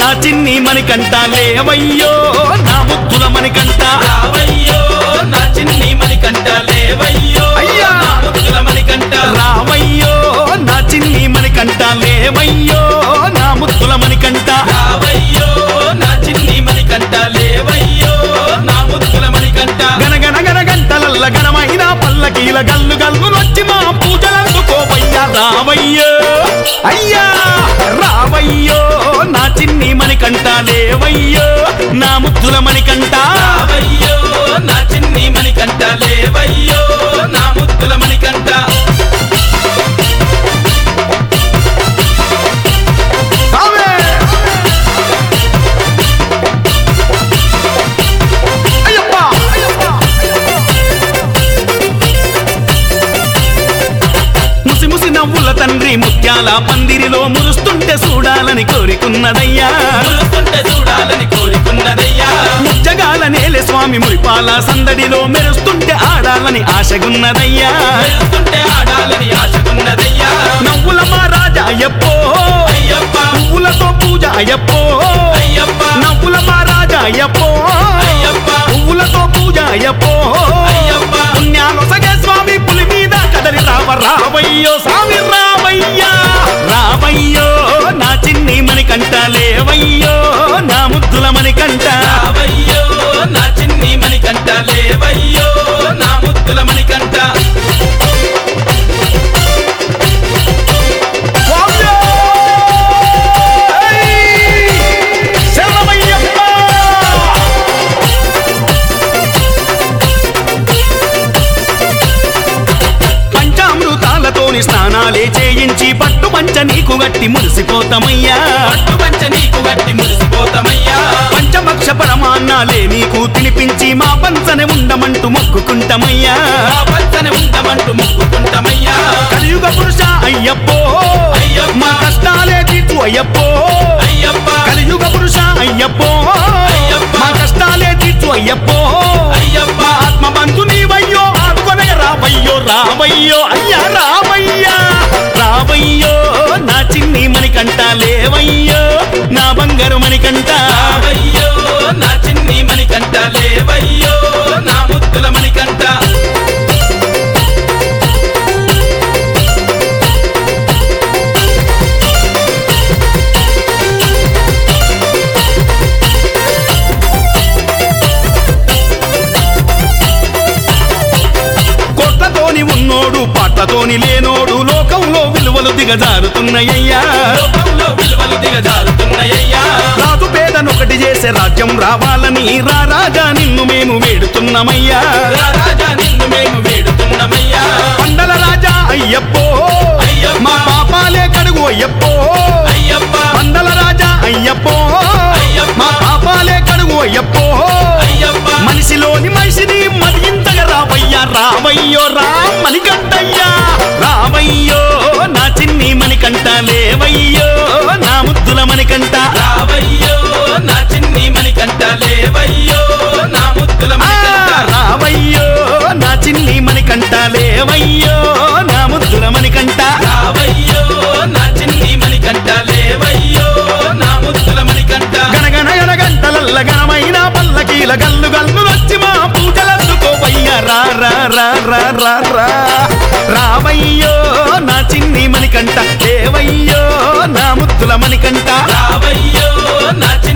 నా చిన్ని మణికంట లేవయ్యో నా ముద్దుల మణికంట రావయ్యో నా చిన్ని మణికంట లేవయ్యో అయ్యా! నా ముద్దుల మణికంట రావయ్యో నా చిన్ని మణికంట లేవయ్యో నా ముద్దుల మణికంట రావయ్యో నా చిన్ని మణికంట లేవయ్యో నా ముద్దుల మణికంట గనగన గన గంటలల్ల గణమైన పల్లకీల గల్లు గల్లు నొచ్చి మా పూజలందుకోవయ్యా రావయ్యో అయ్యా రావయ్యో నా చిన్ని మణికంట లేవయ్యో నా ముద్దుల మణికంట రావయ్యో నా చిన్ని మణికంట లేవయ్యో నా ముద్దుల మణికంట రావే! అయ్యప్ప! ముసి ముసి నవ్వుల తండ్రి ముత్యాల పందిరిలో మురుస్తుంటే చూడాలని కోరికున్నదయ్యా మురుస్తుంటే చూడాలని కోరుకున్నదయ్యా ముచ్చగాల నేలే స్వామి మురిపాల సందడిలో మెరుస్తుంటే ఆడాలని ఆశగున్నదయ్యా వెళ్తుంటే ఆడాలని ఆశకున్నదయ్యా నవ్వుల మా రాజా అయ్యప్పో అయ్యప్ప పువ్వులతో పూజ అయ్యప్పో అయ్యప్ప నవ్వుల మా రాజా అయ్యప్పో అయ్యప్ప పువ్వులతో పూజ అయ్యప్పో అయ్యప్ప పుణ్యాలొసగే స్వామి పులి మీద కదలి రావ రావయ్యో స్వామి రావయ్యా రావయ్యో నా చిన్ని మణికంట లేవయ్యో నా ముద్దుల మణికంట రావయ్యో నా చిన్ని మణికంట లేవయ్యో నా ముద్దుల మణికంట స్వామి! శరణమయ్యప్ప! పంచామృతాలతోని స్నానాలే చేయించి పట్టు పంచ నీకు గట్టి మురిసిపోతామయ్యా పట్టు పంచ నీకు గట్టి మురిసిపోతామయ్యా పంచభక్ష పరమాన్నాలే నీకు తినిపించి మా పంచనే ఉండమంటూ మొక్కుకుంటామయ్యా ఆ పంచని ఉండమంటూ మొక్కుకుంటామయ్యా కలియుగ పురుష అయ్యప్పో అయ్యప్ప. మా కష్టాలే తీర్చు అయ్యప్పో అయ్యప్ప కలియుగ పురుష అయ్యప్పో అయ్యప్ప. మా కష్టాలే తీర్చు అయ్యప్పో అయ్యప్ప ఆత్మ బంధు నీవయ్యో ఆదుకొనగ రావయ్యో రావయ్యో అయ్యా రావయ్యా రావయ్యో నా చిన్ని మణికంట లేవయ్యో నా బంగారు మణికంట రావయ్యో నా చిన్ని మణికంట లేవయ్యో నా ముద్దుల మణికంట కొట్లతోని ఉన్నోడు పాటతోని లేనోడు లోకంలో విలువలు దిగజారుతున్నాయ్యా లోకంలో విలువలు దిగజారుతున్నాయ్యా రాజు పేదనొకటి చేసే రాజ్యం రావాలని రా రాజా నిన్ను మేము వేడుతున్నామయ్యా రా రాజా నిన్ను మేము వేడుతున్నామయ్యా పండల రాజా అయ్యప్పో అయ్యప్ప. మా పాపాలే కడుగు అయ్యప్పో అయ్యప్ప పండల రాజా అయ్యప్పో అయ్యప్ప. మా పాపాలే కడుగు అయ్యప్పో అయ్యప్ప మనిషిలోని మనిషిని మరింతగా రావయ్యా రావయ్యో రా మణికంటయ్యా రావయ్యో నా చిన్ని మణికంట లేవయ్యో నా ముద్దుల మణికంట రావయ్యో నా చిన్ని మణికంట లేవయ్యో నా ముద్దుల ఆ, మణికంట రావయ్యో నా చిన్ని మణికంట లేవయ్యో నా ముద్దుల మణికంట రావయ్యో నా చిన్ని మణికంట లేవయ్యో నా ముద్దుల మణికంట గనగన గనగంటలల్ల గనమైన పల్లకీల గల్లు గల్లు వచ్చి మా పూజలందుకోవయ్యా రా రా రా రా రా రా రావయ్యో నా చిన్ని మణికంట లేవయ్యో నా ముద్దుల మణికంట రావయ్యో నా